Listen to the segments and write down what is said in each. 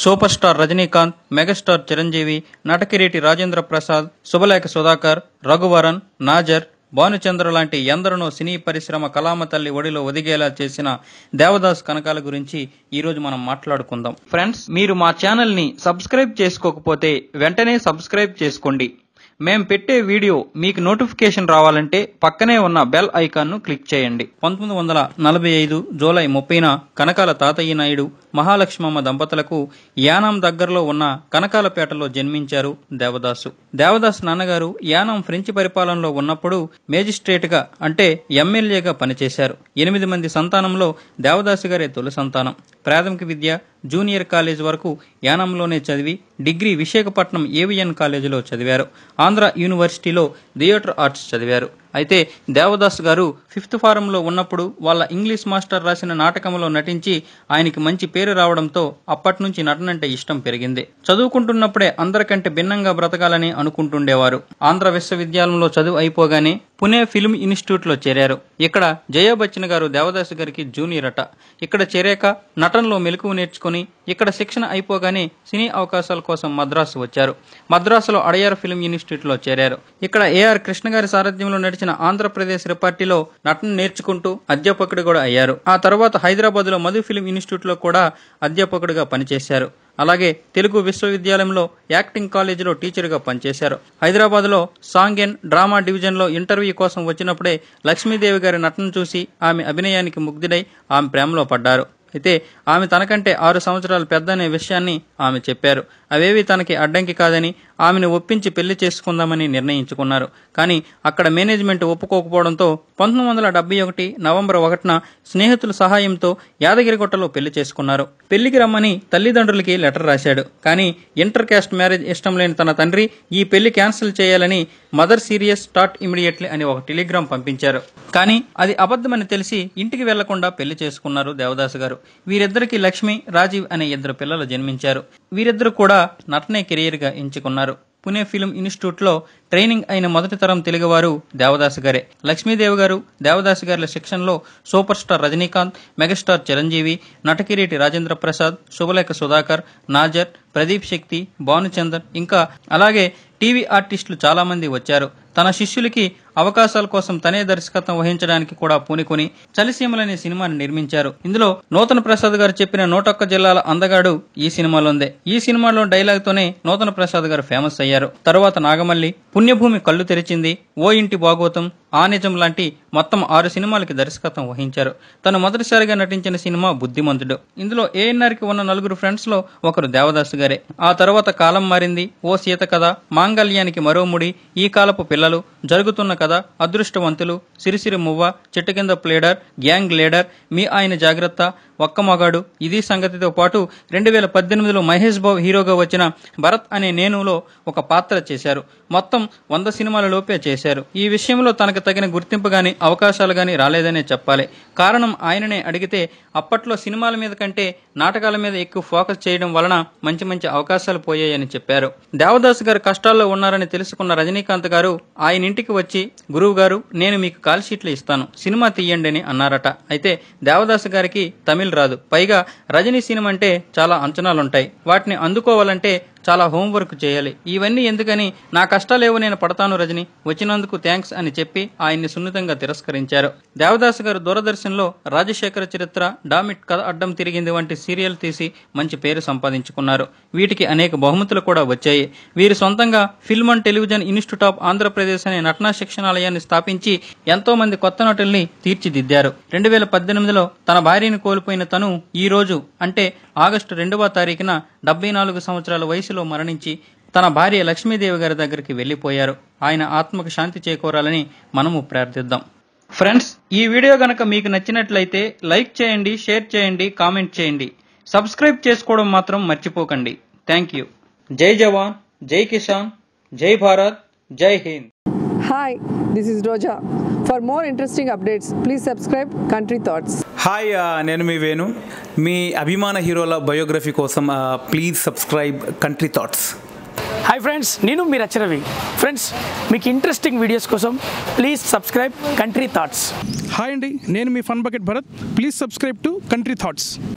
Super star Rajinikanth megastar Chiranjeevi నటకిరీటి రాజేంద్ర ప్రసాద్ శుభలేఖ సుధాకర్ రఘువరన్ నాజర్ భానుచంద్ర లాంటి ఎందరినో సినీ పరిశ్రమ కళామ తల్లి ఒడిలో ఒదిగేలా చేసిన దేవదాస్ కనకాల గురించి ఈ రోజు మనం మాట్లాడుకుందాం ఫ్రెండ్స్ మీరు మా ఛానల్ ని సబ్స్క్రైబ్ చేసుకోకపోతే వెంటనే సబ్స్క్రైబ్ చేసుకోండి మేం పెట్టే వీడియో మీకు నోటిఫికేషన్ రావాలంటే పక్కనే ఉన్న బెల్ ఐకాన్ ను క్లిక్ చేయండి పంతొమ్మిది వందల నలభై ఐదు జూలై ముప్పైన కనకాల తాతయ్య నాయుడు మహాలక్ష్మమ్మ దంపతులకు యానాం దగ్గరలో ఉన్న కనకాలపేటలో జన్మించారు దేవదాసు దేవదాస్ నాన్నగారు యానాం ఫ్రెంచ్ పరిపాలనలో ఉన్నప్పుడు మేజిస్ట్రేట్ గా అంటే ఎమ్మెల్యేగా పనిచేశారు ఎనిమిది మంది సంతానంలో దేవదాసు గారే తొలి సంతానం ప్రాథమిక విద్య జూనియర్ కాలేజ్ వరకు యానంలోనే చదివి డిగ్రీ విశాఖపట్నం ఏవిఎన్ కాలేజీలో చదివారు ఆంధ్ర యూనివర్సిటీలో థియేటర్ ఆర్ట్స్ చదివారు అయితే దేవదాస్ గారు ఫిఫ్త్ ఫారంలో ఉన్నప్పుడు వాళ్ళ ఇంగ్లీష్ మాస్టర్ రాసిన నాటకంలో నటించి ఆయనకి మంచి పేరు రావడంతో అప్పటి నుంచి నటనంటే ఇష్టం పెరిగింది చదువుకుంటున్నప్పుడే అందరికంటే భిన్నంగా బ్రతకాలని అనుకుంటుండేవారు ఆంధ్ర విశ్వవిద్యాలయంలో చదువు అయిపోగానే పునే ఫిల్మ్ ఇన్స్టిట్యూట్ లో చేరారు ఇక్కడ జయా బచ్చన్ గారు దేవదాస్ గారికి జూనియర్ అట ఇక్కడ చేరాక నటనలో మెలకువ నేర్చుకుని ఇక్కడ శిక్షణ అయిపోగానే సినీ అవకాశాల కోసం మద్రాసు వచ్చారు మద్రాసులో అడయార్ ఫిల్మ్ ఇన్స్టిట్యూట్ లో చేరారు ఇక్కడ ఏఆర్ కృష్ణ గారి సారథ్యంలో నడిచిన ఆంధ్రప్రదేశ్ రిపార్టీలో నటన నేర్చుకుంటూ అధ్యాపకుడు కూడా అయ్యారు ఆ తర్వాత హైదరాబాద్ లో మధు ఫిల్మ్ ఇన్స్టిట్యూట్ లో కూడా అధ్యాపకుడిగా పనిచేశారు అలాగే తెలుగు విశ్వవిద్యాలయంలో యాక్టింగ్ కాలేజీలో టీచర్గా పనిచేశారు హైదరాబాద్లో సాంగ్ అండ్ డ్రామా డివిజన్లో ఇంటర్వ్యూ కోసం వచ్చినప్పుడే లక్ష్మీదేవి గారి నటన చూసి ఆమె అభినయానికి ముగ్ధుడై ఆమె ప్రేమలో పడ్డారు అయితే ఆమె తనకంటే ఆరు సంవత్సరాలు పెద్ద అనే విషయాన్ని ఆమె చెప్పారు అవేవి తనకి అడ్డంకి కాదని ఆమెను ఒప్పించి పెళ్లి చేసుకుందామని నిర్ణయించుకున్నారు కానీ అక్కడ మేనేజ్మెంట్ ఒప్పుకోకపోవడంతో పంతొమ్మిది వందల డెబ్బై ఒకటి నవంబర్ ఒకటిన స్నేహితుల సహాయంతో యాదగిరిగుట్టలో పెళ్లి చేసుకున్నారు పెళ్లికి రమ్మని తల్లిదండ్రులకి లెటర్ రాశాడు కానీ ఇంటర్ కాస్ట్ మ్యారేజ్ ఇష్టం లేని తన తండ్రి ఈ పెళ్లి క్యాన్సిల్ చేయాలని మదర్ సీరియస్ స్టార్ట్ ఇమిడియట్లీ అని ఒక టెలిగ్రామ్ పంపించారు కానీ అది అబద్ధమని తెలిసి ఇంటికి వెళ్లకుండా పెళ్లి చేసుకున్నారు దేవదాసు గారు వీరిద్దరికి లక్ష్మి రాజీవ్ అనే ఇద్దరు పిల్లలు జన్మించారు వీరిద్దరు కూడా నటనే కెరీర్ గా ఎంచుకున్నారు పుణే ఫిల్మ్ ఇన్స్టిట్యూట్ లో ట్రైనింగ్ అయిన మొదటి తరం తెలుగువారు దేవదాసు గారే లక్ష్మీదేవి గారు దేవదాసు గారి శిక్షణలో super star Rajinikanth megastar Chiranjeevi నటకిరీటి రాజేంద్ర ప్రసాద్ శుభలేఖ సుధాకర్ నాజర్ ప్రదీప్ శక్తి భానుచందర్ ఇంకా అలాగే టీవీ ఆర్టిస్టులు చాలా మంది వచ్చారు తన శిష్యులకి అవకాశాల కోసం తనే దర్శకత్వం వహించడానికి కూడా పూనుకొని చలిసీమలనే సినిమాని నిర్మించారు ఇందులో నూతన ప్రసాద్ గారు చెప్పిన నూటొక్క జిల్లాల అందగాడు ఈ సినిమాలోందే ఈ సినిమాలో డైలాగ్ తోనే నూతన ప్రసాద్ గారు ఫేమస్ అయ్యారు తరువాత నాగమల్లి పుణ్యభూమి కళ్ళు తెరిచింది ఓ ఇంటి భాగోతం ఆ నిజం లాంటి మొత్తం ఆరు సినిమాలకి దర్శకత్వం వహించారు తను మొదటిసారిగా నటించిన సినిమా బుద్ధిమంతుడు ఇందులో ఏఎన్ఆర్ కి ఉన్న నలుగురు ఫ్రెండ్స్ లో ఒకరు దేవదాసు గారే ఆ తర్వాత కాలం మారింది ఓ సీత కథ మాంగళ్యానికి మరో ముడి ఈ కాలపు పిల్లలు జరుగుతున్న కథ అదృష్టవంతులు సిరిసిరి మువ్వ చెట్టు కింద ప్లేడర్ గ్యాంగ్ లీడర్ మీ ఆయన జాగ్రత్త ఒక్క మగాడు ఇది సంగతితో పాటు రెండు వేల పద్దెనిమిదిలో మహేష్ బాబు హీరోగా వచ్చిన భరత్ అనే నేనులో ఒక పాత్ర చేశారు మొత్తం వంద సినిమాల లోపే చేశారు ఈ విషయంలో తనకు తగిన గుర్తింపు గాని అవకాశాలు గాని రాలేదనే చెప్పాలి కారణం ఆయననే అడిగితే అప్పట్లో సినిమాల మీద కంటే నాటకాల మీద ఎక్కువ ఫోకస్ చేయడం వలన మంచి మంచి అవకాశాలు పోయాయని చెప్పారు దేవదాస్ గారు కష్టాల్లో ఉన్నారని తెలుసుకున్న రజనీకాంత్ గారు ఆయన ఇంటికి వచ్చి గురువు గారు నేను మీకు కాల్ షీట్లు ఇస్తాను సినిమా తీయండి అని అన్నారట అయితే దేవదాస్ గారికి తమిళ్ రాదు పైగా రజనీ సినిమా అంటే చాలా అంచనాలుంటాయి వాటిని అందుకోవాలంటే చాలా హోంవర్క్ చేయాలి ఇవన్నీ ఎందుకని నా కష్టాలేవో నేను పడతాను రజని వచ్చినందుకు థ్యాంక్స్ అని చెప్పి ఆయన్ని సున్నితంగా తిరస్కరించారు దేవదాస్ గారు దూరదర్శన్లో రాజశేఖర చరిత్ర డామిట్ కథ అడ్డం తిరిగింది వంటి సీరియల్ తీసి మంచి పేరు సంపాదించుకున్నారు వీటికి అనేక బహుమతులు కూడా వచ్చాయి వీరు సొంతంగా film and television institute of Andhra Pradesh అనే నటనా శిక్షణాలయాన్ని స్థాపించి ఎంతో మంది కొత్త నటుల్ని తీర్చిదిద్దారు రెండు వేల పద్దెనిమిదిలో తన భార్యను కోల్పోయిన తను ఈ రోజు అంటే ఆగస్టు రెండవ తారీఖున డెబ్బై నాలుగు సంవత్సరాల వయసులో మరణించి తన భార్య లక్ష్మీదేవి గారి దగ్గరికి వెళ్లిపోయారు ఆయన ఆత్మకు శాంతి చేకూరాలని మనము ప్రార్థిద్దాం ఫ్రెండ్స్ ఈ వీడియో గనక మీకు నచ్చినట్లయితే లైక్ చేయండి షేర్ చేయండి కామెంట్ చేయండి సబ్స్క్రైబ్ చేసుకోవడం మాత్రం మర్చిపోకండి థ్యాంక్ యూ జై జవాన్ జై కిసాన్ జై భారత్ జై Hind Hi, this is Roja. For more interesting updates, please subscribe Country Thoughts. Hi ఆ, నేను మీ వేణు మీ అభిమాన హీరోల బయోగ్రఫీ కోసం ఆ, please subscribe country thoughts hi friends నేను మీ రచరవి ఫ్రెండ్స్ మీకు ఇంట్రెస్టింగ్ వీడియోస్ కోసం please subscribe country thoughts hi అండి నేను మీ fun bucket Bharath please subscribe to country thoughts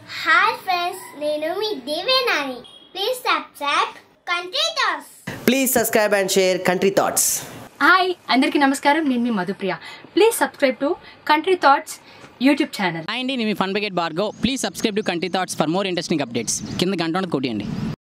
hi friends నేను మీ దేవేనాని please subscribe country thoughts please subscribe and share country thoughts hi అందరికీ నమస్కారం నేను మీ Madhupriya please subscribe to country thoughts YouTube channel hi అండి నేను మీ ఫన్ బ్రిగేడ్ బార్గో please subscribe to country thoughts for more interesting updates కింద గంట ఉన్నది కొట్టియండి